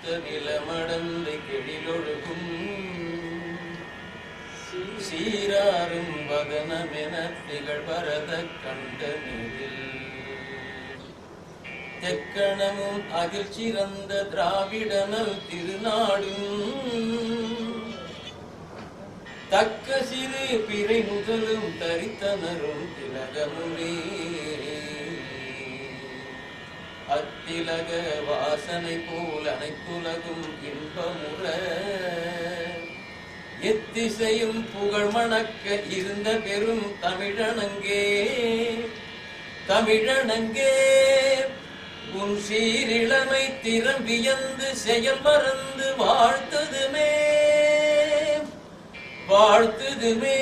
நிலமடந்து கெழிலொழுகும் சீராரும் வதனமென திகழ் பரத கண்டனில் தெக்கணமும் அதில் சிறந்த திராவிடனல் திருநாடும் தக்க சிறு பிறை முதலும் தரித்தனரும் திலகமுனே அத்திலக வாசனை போல் அனைத்துலகும் இன்பமுற எத்திசையும் புகழ் மணக்க இருந்த பெரும் தமிழனங்கே தமிழனங்கே உன் சீரிழமை திறம் வியந்து செயல் மறந்து வாழ்த்ததுமே வாழ்த்துதுமே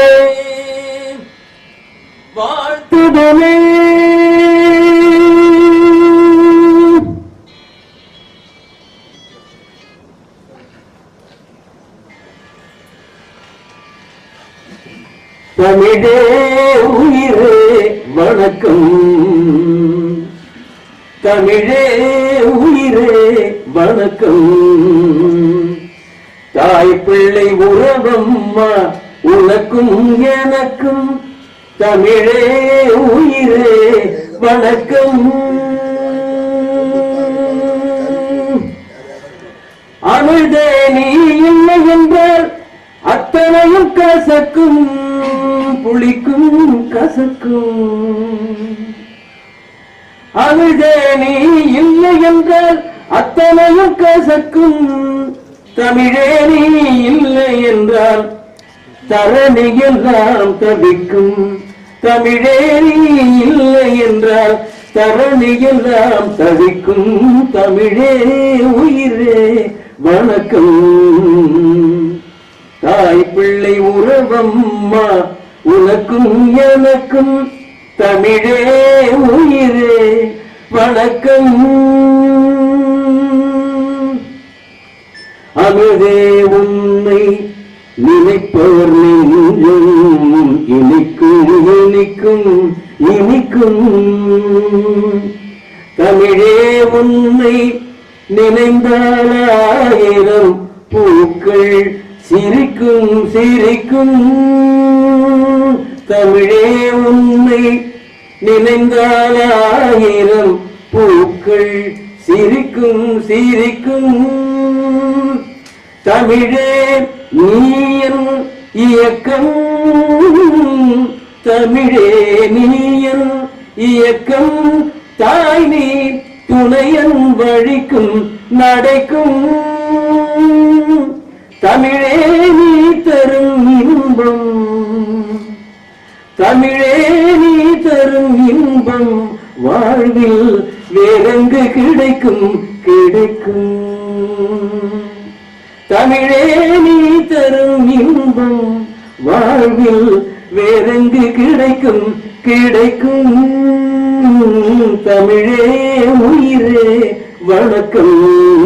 வாழ்த்துதுமே தமிழே உயிரே வணக்கம் தமிழே உயிரே வணக்கம் தாய் பிள்ளை உறவம்மா உனக்கும் எனக்கும் தமிழே உயிரே வணக்கம் அமிழ்தே நீ இல்லை என்றால் அத்தனையும் கசக்கும் புளிக்கும் கசக்கும் அமிழ்தே நீ இல்லை என்றால் அத்தனையும் கசக்கும் தமிழே நீ இல்லை என்றால் தரணி எல்லாம் தவிக்கும் தமிழே நீ இல்லை என்றால் தரணி எல்லாம் தவிக்கும் தமிழே உயிரே வணக்கம் தாய் பிள்ளை உறவம்மா உனக்கும் எனக்கும் தமிழே உயிரே வணக்கம் அமுதே உன்னை நினைப்பவர் நெஞ்சும் இனிக்கும் இனிக்கும் இனிக்கும் தமிழே உன்னை நினைந்தாலாயிரம் பூக்கள் சிரிக்கும் சிரிக்கும் தமிழே உன்னை நினைந்தாலாயிரம் பூக்கள் சிரிக்கும் சிரிக்கும் தமிழே நீயன் இயக்கம் தமிழே நீயன் இயக்கம் தாய் நீ துணையன் வழிக்கும் நடைக்கும் தமிழே நீ தரும் இன்பம் தமிழே நீ தரும் இன்பம் வாழ்வில் வேறெங்கு கிடைக்கும் கிடைக்கும் தமிழே நீ தரும் இன்பம் வாழ்வில் வேறெங்கு கிடைக்கும் கிடைக்கும் தமிழே உயிரே வணக்கம்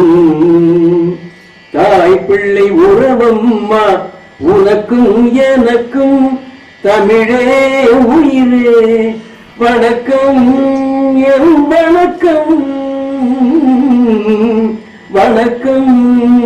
தாய் பிள்ளை உறவம்மா உனக்கும் எனக்கும் தமிழே உயிரே வணக்கம் என் வணக்கம் வணக்கம்